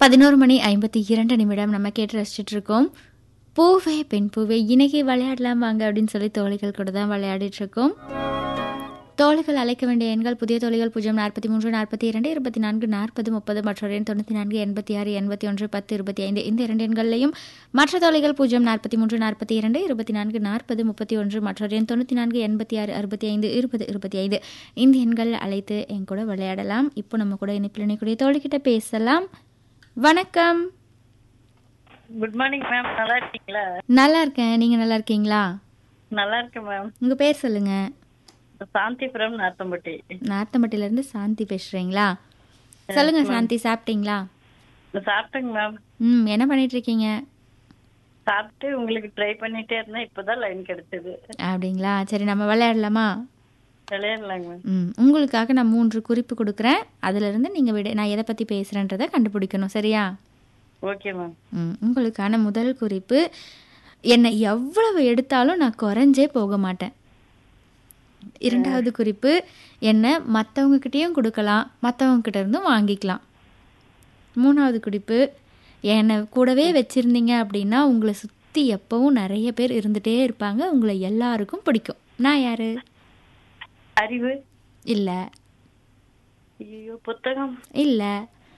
பதினோரு மணி ஐம்பத்தி இரண்டு நிமிடம் நம்ம கேட்டு ரசிச்சுட்டு இருக்கோம் பூவே பெண் பூவே இன்னைக்கு விளையாடலாம் வாங்க அப்படின்னு சொல்லி தோழிகள் கூட தான் விளையாடிட்டு இருக்கோம் தோழிகள் அழைக்க வேண்டிய எண்கள் புதிய தோழிகள் பூஜ்ஜியம் நாற்பத்தி மூன்று நாற்பத்தி இரண்டு இருபத்தி நான்கு நாற்பது முப்பது மற்றொரு எண் தொண்ணூற்றி நான்கு எண்பத்தி ஆறு எண்பத்தி ஒன்று பத்து இருபத்தி ஐந்து இந்த இரண்டு எண்களையும் மற்ற தோழிகள் பூஜ்ஜியம் நாற்பத்தி மூன்று நாற்பத்தி இரண்டு இருபத்தி நான்கு நாற்பது முப்பத்தி ஒன்று மற்றொரு எண் தொண்ணூற்றி நான்கு எண்பத்தி ஆறு அறுபத்தி ஐந்து இருபது இருபத்தி ஐந்து இந்த எண்கள் அழைத்து என் கூட விளையாடலாம் இப்போ நம்ம கூட இனிப்பில் இணைக்கூடிய தோழிக்கிட்ட பேசலாம் வணக்கம் குட் மார்னிங் மேம் நல்லா இருக்கீங்களா நல்லா இருக்கேன் நீங்கள் நல்லா இருக்கீங்களா நல்லா இருக்கேன் மேம் உங்கள் பேர் சொல்லுங்கள் சாந்திபுரம் நார்த்தம்பட்டி நார்த்தம்பட்டியிலேருந்து சாந்தி பேசுகிறீங்களா சொல்லுங்கள் சாந்தி சாப்பிட்டீங்களா சாப்பிட்டேங்க மேம் ம் என்ன பண்ணிட்டு இருக்கீங்க சாப்பிட்டு உங்களுக்கு ட்ரை பண்ணிட்டே இருந்தேன் இப்போதான் லைன் கிடைச்சது அப்படிங்களா சரி நம்ம விளையாடலாமா விளையாடலாங்க மேம் ம் உங்களுக்காக நான் மூன்று குறிப்பு கொடுக்குறேன் அதிலிருந்து நீங்கள் விட நான் எதை பற்றி பேசுகிறேன்றதை கண்டுபிடிக்கணும் சரியா ஓகே மேம் ம் உங்களுக்கான முதல் குறிப்பு என்னை எவ்வளவு எடுத்தாலும் நான் குறைஞ்சே போக மாட்டேன் இரண்டாவது குறிப்பு என்னை மற்றவங்கக்கிட்டேயும் கொடுக்கலாம் மற்றவங்கக்கிட்ட இருந்தும் வாங்கிக்கலாம் மூணாவது குறிப்பு என்னை கூடவே வச்சுருந்தீங்க அப்படின்னா உங்களை சுற்றி எப்பவும் நிறைய பேர் இருந்துகிட்டே இருப்பாங்க உங்களை எல்லாருக்கும் பிடிக்கும் நான் யார் அறிவு இல்லை ஐயோ புத்தகம் இல்லை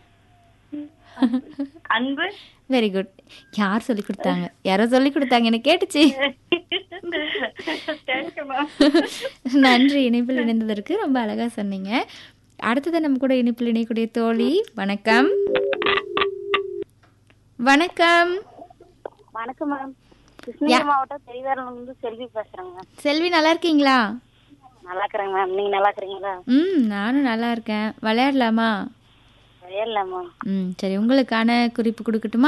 அன்பு வெரி குட் யார் சொல்லி கொடுத்தாங்க யாரோ சொல்லி கொடுத்தாங்க எனக்கு கேட்டுச்சு தேங்க்யூ மேம் நன்றி இணைப்பில் இணைந்ததற்கு ரொம்ப அழகா சொன்னீங்க அடுத்தது நம்ம கூட இணைப்பில் இணையக்கூடிய தோழி வணக்கம் வணக்கம் வணக்கம் மேம் கிருஷ்ணகிரி மாவட்டம் பெரியவேரன்லேருந்து செல்வி பேசுறேங்க மேம் செல்வி நல்லா இருக்கீங்களா நல்லா இருக்கிறேங்க மேம் நீங்க நல்லா இருக்கிறீங்களா ம் நானும் நல்லா இருக்கேன் விளையாடலாமா விளையாடலாம் மேம் ம் சரி உங்களுக்கான குறிப்பு கொடுக்கட்டுமா